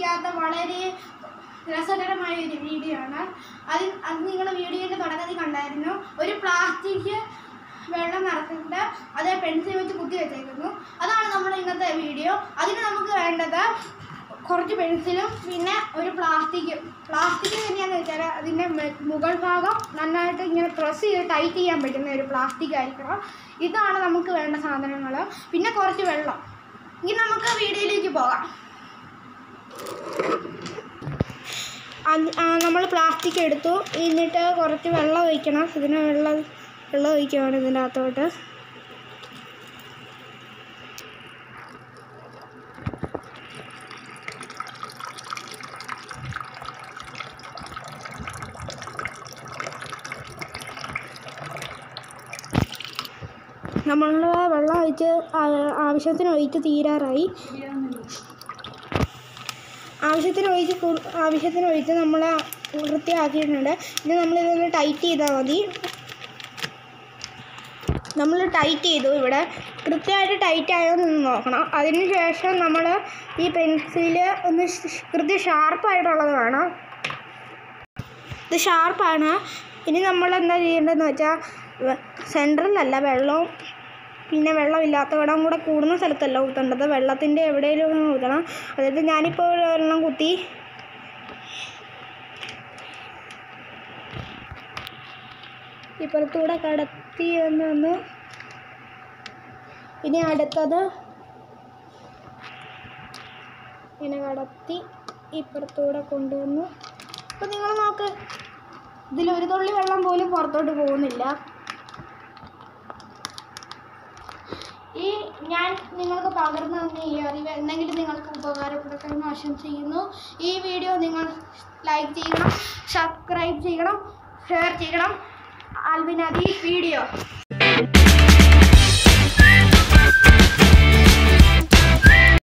ഇല്ലാത്ത വളരെ രസകരമായ ഒരു വീഡിയോ ആണ് അത് അത് നിങ്ങൾ വീഡിയോയുടെ തുടക്കത്തിൽ കണ്ടായിരുന്നു ഒരു പ്ലാസ്റ്റിക് വെള്ളം നിറച്ചിട്ട് അത് പെൻസിൽ വെച്ച് കുത്തി വെച്ചേക്കുന്നു അതാണ് നമ്മുടെ ഇന്നത്തെ വീഡിയോ അതിന് നമുക്ക് വേണ്ടത് കുറച്ച് പെൻസിലും പിന്നെ ഒരു പ്ലാസ്റ്റിക്കും പ്ലാസ്റ്റിക് തന്നെയാണെന്ന് വെച്ചാൽ അതിൻ്റെ മെ- മുകൾ ഭാഗം നന്നായിട്ട് ഇങ്ങനെ പ്രസ് ചെയ്ത് ടൈറ്റ് ചെയ്യാൻ പറ്റുന്ന ഒരു പ്ലാസ്റ്റിക് ആയിരിക്കണം ഇതാണ് നമുക്ക് വേണ്ട സാധനങ്ങൾ പിന്നെ കുറച്ച് വെള്ളം ഇനി നമുക്ക് വീഡിയോയിലേക്ക് പോകാം നമ്മൾ പ്ലാസ്റ്റിക് എടുത്തു എന്നിട്ട് കുറച്ച് വെള്ളം ഒഴിക്കണം ഇതിന് വെള്ളം വെള്ളം ഒഴിക്കുകയാണ് ഇതിൻ്റെ അകത്തോട്ട് നമ്മൾ വെള്ളം ഒഴിച്ച് ആ- ആവശ്യത്തിന് ഒഴിച്ച് തീരാറായി ആവശ്യത്തിന് ഒഴിച്ച് കു- ആവശ്യത്തിന് ഒഴിച്ച് നമ്മൾ വൃത്തിയാക്കിയിട്ടുണ്ട് ഇനി നമ്മളിതൊന്ന് ടൈറ്റ് ചെയ്താൽ മതി നമ്മൾ ടൈറ്റ് ചെയ്തു ഇവിടെ കൃത്യമായിട്ട് ടൈറ്റ് ആയോ എന്ന് നോക്കണം അതിന് ശേഷം നമ്മൾ ഈ പെൻസിൽ ഒന്ന് ഷ്- കൃത്യം ഷാർപ്പായിട്ടുള്ളത് വേണം ഇത് ഷാർപ്പാണ് ഇനി നമ്മൾ എന്താ ചെയ്യേണ്ടതെന്ന് വെച്ചാൽ സെൻറ്ററിലല്ല വെള്ളവും പിന്നെ വെള്ളമില്ലാത്തവിടം കൂടെ കൂടുന്ന സ്ഥലത്തല്ല കുത്തേണ്ടത് വെള്ളത്തിൻ്റെ എവിടെയെങ്കിലും കുത്തണം അതായത് ഞാനിപ്പോൾ ഒരെണ്ണം കുത്തി ഇപ്പുറത്തൂടെ കടത്തി എന്ന് വന്ന് ഇനി അടുത്തത് ഇങ്ങനെ കടത്തി ഇപ്പുറത്തൂടെ കൊണ്ടുവന്നു അപ്പം നിങ്ങൾ നോക്ക് ഇതിലൊരു തുള്ളി വെള്ളം പോലും പുറത്തോട്ട് പോകുന്നില്ല ഈ ഞാൻ നിങ്ങൾക്ക് പകർന്നു തന്ന ഈ അറിവ് എന്തെങ്കിലും നിങ്ങൾക്ക് ഉപകാരപ്പെടട്ടെ എന്ന് ആശംസിക്കുന്നു ഈ വീഡിയോ നിങ്ങൾ ലൈക്ക് ചെയ്യണം സബ്സ്ക്രൈബ് ചെയ്യണം ഷെയർ ചെയ്യണം ആൽബിൻ അതി വീഡിയോ